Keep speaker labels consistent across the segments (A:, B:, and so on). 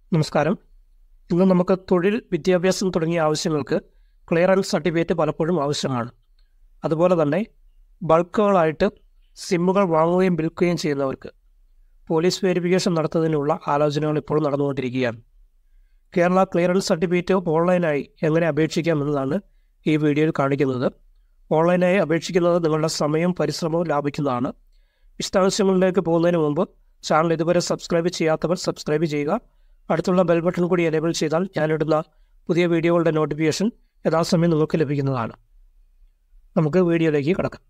A: നമസ്കാരം ഇന്ന് നമുക്ക് തൊഴിൽ വിദ്യാഭ്യാസം തുടങ്ങിയ ആവശ്യങ്ങൾക്ക് ക്ലിയറൻസ് സർട്ടിഫിക്കറ്റ് പലപ്പോഴും ആവശ്യമാണ് അതുപോലെ തന്നെ ബൾക്കുകളായിട്ട് സിമ്മുകൾ വാങ്ങുകയും വിൽക്കുകയും ചെയ്യുന്നവർക്ക് പോലീസ് വെരിഫിക്കേഷൻ നടത്തുന്നതിനുള്ള ആലോചനകൾ ഇപ്പോൾ നടന്നുകൊണ്ടിരിക്കുകയാണ് കേരള ക്ലിയറൻസ് സർട്ടിഫിക്കറ്റ് ഓൺലൈനായി എങ്ങനെ അപേക്ഷിക്കാം എന്നതാണ് ഈ വീഡിയോയിൽ കാണിക്കുന്നത് ഓൺലൈനായി അപേക്ഷിക്കുന്നത് നിങ്ങളുടെ സമയവും പരിശ്രമവും ലാഭിക്കുന്നതാണ് വിശദാംശങ്ങളിലേക്ക് പോകുന്നതിന് മുമ്പ് ചാനൽ ഇതുവരെ സബ്സ്ക്രൈബ് ചെയ്യാത്തവർ സബ്സ്ക്രൈബ് ചെയ്യുക അടുത്തുള്ള ബെൽ ബട്ടൺ കൂടി എനേബിൾ ചെയ്താൽ ഞാനിടുന്ന പുതിയ വീഡിയോകളുടെ നോട്ടിഫിക്കേഷൻ യഥാസമയം നിങ്ങൾക്ക് ലഭിക്കുന്നതാണ് നമുക്ക് വീഡിയോയിലേക്ക് കിടക്കാം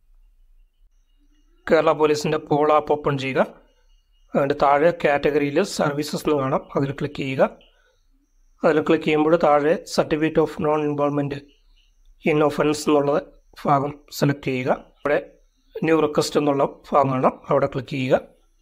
A: കേരള പോലീസിൻ്റെ പോൾ ആപ്പ് ഓപ്പൺ ചെയ്യുക അതിൻ്റെ താഴെ കാറ്റഗറിയിൽ സർവീസസ് എന്ന് കാണാം അതിൽ ക്ലിക്ക് ചെയ്യുക അതിൽ ക്ലിക്ക് ചെയ്യുമ്പോൾ താഴെ certificate of non involvement in offence എന്നുള്ള ഭാഗം സെലക്ട് ചെയ്യുക അവിടെ ന്യൂ റിക്വസ്റ്റ് എന്നുള്ള ഭാഗമാണ് അവിടെ ക്ലിക്ക് ചെയ്യുക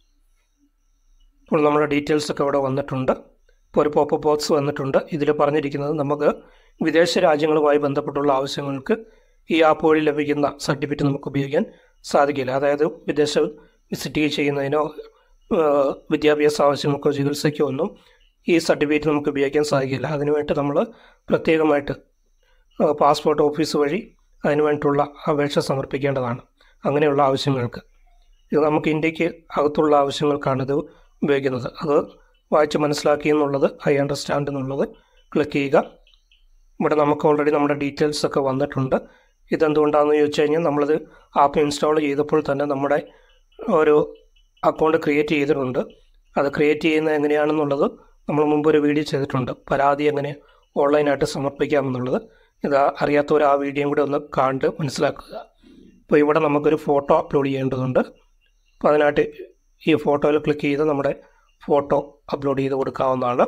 A: ഇപ്പോൾ നമ്മുടെ ഡീറ്റെയിൽസ് ഒക്കെ അവിടെ വന്നിട്ടുണ്ട് ഇപ്പോൾ ഒരു പോപ്പ് ബോക്സ് വന്നിട്ടുണ്ട് ഇതിൽ പറഞ്ഞിരിക്കുന്നത് നമുക്ക് വിദേശ രാജ്യങ്ങളുമായി ബന്ധപ്പെട്ടുള്ള ആവശ്യങ്ങൾക്ക് ഈ ആപ്പ് വഴി ലഭിക്കുന്ന സർട്ടിഫിക്കറ്റ് നമുക്ക് ഉപയോഗിക്കാൻ സാധിക്കില്ല അതായത് വിദേശ വിസിറ്റ് ചെയ്യുന്നതിനോ ഏഹ്, വിദ്യാഭ്യാസ ആവശ്യങ്ങൾക്കോ ചികിത്സയ്ക്കോ ഒന്നും ഈ സർട്ടിഫിക്കറ്റ് നമുക്ക് ഉപയോഗിക്കാൻ സാധിക്കില്ല അതിനുവേണ്ടി നമ്മൾ പ്രത്യേകമായിട്ട് ഏഹ്, പാസ്പോർട്ട് ഓഫീസ് വഴി അതിന് വേണ്ടിയിട്ടുള്ള അപേക്ഷ സമർപ്പിക്കേണ്ടതാണ് അങ്ങനെയുള്ള ആവശ്യങ്ങൾക്ക് ഇത് നമുക്ക് ഇന്ത്യക്ക് അകത്തുള്ള ആവശ്യങ്ങൾക്കാണ് ഇത് ഉപയോഗിക്കുന്നത് അത് വായിച്ച് മനസ്സിലാക്കി എന്നുള്ളത് ഐ അണ്ടർസ്റ്റാൻഡ് എന്നുള്ളത് ക്ലിക്ക് ചെയ്യുക ഇവിടെ നമുക്ക് ഓൾറെഡി നമ്മുടെ ഡീറ്റെയിൽസ് ഒക്കെ വന്നിട്ടുണ്ട് ഇതെന്തുകൊണ്ടാണെന്ന് ചോദിച്ചു കഴിഞ്ഞാൽ നമ്മളിത് ആപ്പ് ഇൻസ്റ്റാൾ ചെയ്തപ്പോൾ തന്നെ നമ്മുടെ ഒരു അക്കൗണ്ട് ക്രിയേറ്റ് ചെയ്തിട്ടുണ്ട് അത് ക്രിയേറ്റ് ചെയ്യുന്നത് എങ്ങനെയാണെന്നുള്ളത് നമ്മൾ മുമ്പ് ഒരു വീഡിയോ ചെയ്തിട്ടുണ്ട് പരാതി എങ്ങനെ ഓൺലൈനായിട്ട് സമർപ്പിക്കാമെന്നുള്ളത് ഇത് അറിയാത്തവർ ആ വീഡിയോയും കൂടെ ഒന്ന് കണ്ട് മനസ്സിലാക്കുക ഇപ്പോൾ ഇവിടെ നമുക്കൊരു ഫോട്ടോ അപ്ലോഡ് ചെയ്യേണ്ടതുണ്ട് അപ്പോൾ അതിനായിട്ട് ഈ ഫോട്ടോയിൽ ക്ലിക്ക് ചെയ്ത് നമ്മുടെ ഫോട്ടോ അപ്ലോഡ് ചെയ്ത് കൊടുക്കാവുന്നതാണ്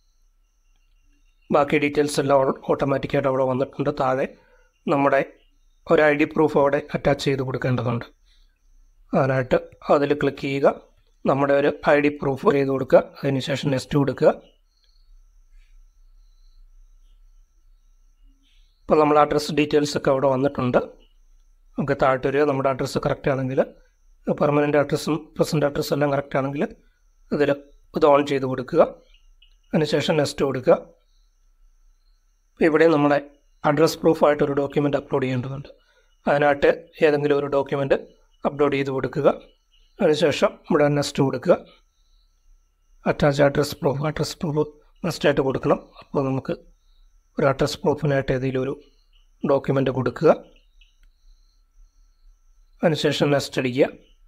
A: ബാക്കി ഡീറ്റെയിൽസ് എല്ലാം ഓട്ടോമാറ്റിക്കായിട്ട് അവിടെ വന്നിട്ടുണ്ട് താഴെ നമ്മുടെ ഒരു ഐ ഡി പ്രൂഫ് അവിടെ അറ്റാച്ച് ചെയ്ത് കൊടുക്കേണ്ടതുണ്ട് അതിനായിട്ട് അതിൽ ക്ലിക്ക് ചെയ്യുക നമ്മുടെ ഒരു ഐ ഡി പ്രൂഫ് ചെയ്ത് കൊടുക്കുക അതിനുശേഷം നെക്സ്റ്റ് കൊടുക്കുക ഇപ്പോൾ നമ്മുടെ അഡ്രസ്സ് ഡീറ്റെയിൽസ് ഒക്കെ അവിടെ വന്നിട്ടുണ്ട് നമുക്ക് താഴോട്ട് വരിക നമ്മുടെ അഡ്രസ്സ് കറക്റ്റ് ആണെങ്കിൽ പെർമനൻ്റ് അഡ്രസ്സും പ്രസൻറ്റ് അഡ്രസ്സും എല്ലാം കറക്റ്റ് ആണെങ്കിൽ ഇതിൽ ഇത് ഓൺ ചെയ്ത് കൊടുക്കുക അതിനുശേഷം നെക്സ്റ്റ് കൊടുക്കുക ഇപ്പോൾ ഇവിടെ നമ്മുടെ അഡ്രസ് പ്രൂഫായിട്ട് ഒരു ഡോക്യുമെൻ്റ് അപ്ലോഡ് ചെയ്യേണ്ടതുണ്ട് അതിനായിട്ട് ഏതെങ്കിലും ഒരു ഡോക്യുമെൻ്റ് അപ്ലോഡ് ചെയ്ത് കൊടുക്കുക അതിനുശേഷം ഇവിടെ നെക്സ്റ്റ് കൊടുക്കുക attach address proof address proof മസ്റ്റായിട്ട് കൊടുക്കണം അപ്പോൾ നമുക്ക് ഒരു അഡ്രസ് പ്രൂഫിനായിട്ട് ഏതെങ്കിലും ഒരു ഡോക്യുമെൻ്റ് കൊടുക്കുക അതിനുശേഷം നെക്സ്റ്റ് അടിക്കുക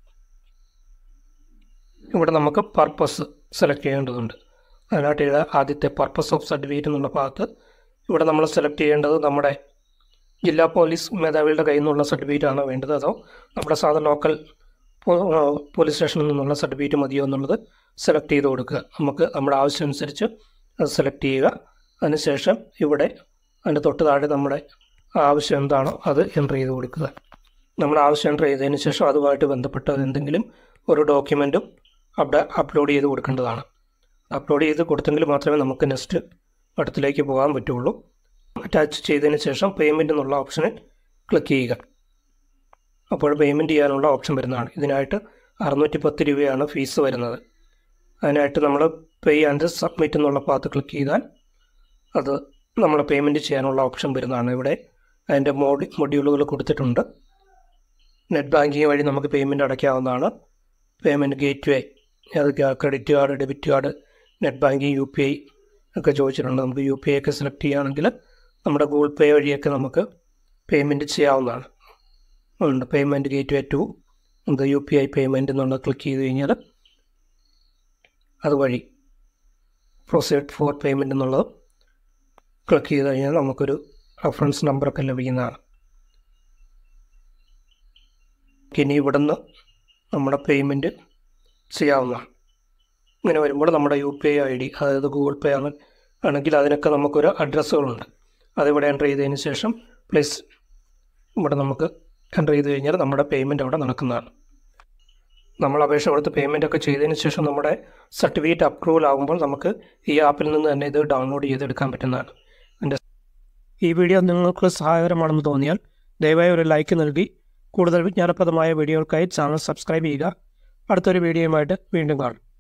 A: ഇവിടെ നമുക്ക് പർപ്പസ് സെലക്ട് ചെയ്യേണ്ടതുണ്ട് അതിനായിട്ട് ഇവിടെ ആദ്യത്തെ പർപ്പസ് ഓഫ് സർട്ടിഫിക്കറ്റ് എന്നുള്ള ഭാഗത്ത് ഇവിടെ നമ്മൾ സെലക്ട് ചെയ്യേണ്ടത് നമ്മുടെ ജില്ലാ പോലീസ് മേധാവിയുടെ കയ്യിൽ നിന്നുള്ള സർട്ടിഫിക്കറ്റ് ആണോ വേണ്ടത് അതോ നമ്മുടെ സാധാരണ ലോക്കൽ പോലീസ് സ്റ്റേഷനിൽ നിന്നുള്ള സർട്ടിഫിക്കറ്റ് മതിയോ എന്നുള്ളത് സെലക്ട് ചെയ്ത് കൊടുക്കുക നമുക്ക് നമ്മുടെ ആവശ്യം അനുസരിച്ച് അത് സെലക്ട് ചെയ്യുക അതിനുശേഷം ഇവിടെ അതിൻ്റെ തൊട്ട് താഴെ നമ്മുടെ ആവശ്യം എന്താണോ അത് എൻ്റർ ചെയ്ത് കൊടുക്കുക നമ്മുടെ ആവശ്യം എൻ്റർ ചെയ്തതിന് ശേഷം അതുമായിട്ട് ബന്ധപ്പെട്ട എന്തെങ്കിലും ഒരു ഡോക്യുമെൻറ്റും അവിടെ അപ്ലോഡ് ചെയ്ത് കൊടുക്കേണ്ടതാണ് അപ്ലോഡ് ചെയ്ത് കൊടുത്തെങ്കിൽ മാത്രമേ നമുക്ക് നെക്സ്റ്റ് അടുത്തിലേക്ക് പോകാൻ പറ്റുള്ളൂ അറ്റാച്ച് ചെയ്തതിന് ശേഷം പേയ്മെൻറ്റ് എന്നുള്ള ഓപ്ഷനിൽ ക്ലിക്ക് ചെയ്യുക അപ്പോൾ പേയ്മെൻറ്റ് ചെയ്യാനുള്ള ഓപ്ഷൻ വരുന്നതാണ് ഇതിനായിട്ട് അറുന്നൂറ്റി പത്ത് രൂപയാണ് ഫീസ് വരുന്നത് അതിനായിട്ട് നമ്മൾ പേ ആൻഡ് സബ്മിറ്റ് എന്നുള്ള ഭാഗത്ത് ക്ലിക്ക് ചെയ്താൽ അത് നമ്മൾ പേയ്മെൻറ്റ് ചെയ്യാനുള്ള ഓപ്ഷൻ വരുന്നതാണ് ഇവിടെ അതിൻ്റെ മോഡി മൊഡ്യൂളുകൾ കൊടുത്തിട്ടുണ്ട് നെറ്റ് ബാങ്കിങ് വഴി നമുക്ക് പേയ്മെൻറ്റ് അടയ്ക്കാവുന്നതാണ് പേയ്മെൻറ്റ് ഗേറ്റ് വേ അത് credit card debit card net banking U P I ഒക്കെ ചോദിച്ചിട്ടുണ്ട് നമുക്ക് യു പി ഐ ഒക്കെ സെലക്ട് ചെയ്യുകയാണെങ്കിൽ നമ്മുടെ ഗൂഗിൾ പേ വഴിയൊക്കെ നമുക്ക് പേയ്മെൻറ്റ് ചെയ്യാവുന്നതാണ് ഉണ്ട് പേയ്മെൻറ്റ് ഗേറ്റ് വേ ടു നമുക്ക് യു പി ഐ പേയ്മെൻറ്റ് എന്നുള്ള ക്ലിക്ക് ചെയ്ത് കഴിഞ്ഞാൽ അതുവഴി പ്രൊസീഡ് ഫോർ പേയ്മെൻറ്റ് എന്നുള്ളത് ക്ലിക്ക് ചെയ്ത് കഴിഞ്ഞാൽ നമുക്കൊരു റെഫറൻസ് നമ്പറൊക്കെ ലഭിക്കുന്നതാണ് ഇനി ഇവിടുന്ന് നമ്മുടെ പേയ്മെൻറ്റ് ചെയ്യാവുന്നതാണ് ഇങ്ങനെ വരുമ്പോൾ നമ്മുടെ U P I I D അതായത് ഗൂഗിൾ പേ ആണ് ആണെങ്കിൽ അതിനൊക്കെ നമുക്കൊരു അഡ്രസ്സുകളുണ്ട് അതിവിടെ എൻ്റർ ചെയ്തതിന് ശേഷം പ്ലസ് ഇവിടെ നമുക്ക് എൻ്റർ ചെയ്ത് കഴിഞ്ഞാൽ നമ്മുടെ പേയ്മെൻറ്റ് അവിടെ നടക്കുന്നതാണ് നമ്മൾ അപേക്ഷ കൊടുത്ത് പേയ്മെൻ്റ് ഒക്കെ ചെയ്തതിന് ശേഷം നമ്മുടെ സർട്ടിഫിക്കറ്റ് അപ്രൂവൽ ആകുമ്പോൾ നമുക്ക് ഈ ആപ്പിൽ നിന്ന് തന്നെ ഇത് ഡൗൺലോഡ് ചെയ്തെടുക്കാൻ പറ്റുന്നതാണ് എൻ്റെ ഈ വീഡിയോ നിങ്ങൾക്ക് സഹായകരമാണെന്ന് തോന്നിയാൽ ദയവായി ഒരു ലൈക്ക് നൽകി കൂടുതൽ വിജ്ഞാനപ്രദമായ വീഡിയോകൾക്കായി ചാനൽ സബ്സ്ക്രൈബ് ചെയ്യുക അടുത്തൊരു വീഡിയോയുമായിട്ട് വീണ്ടും കാണും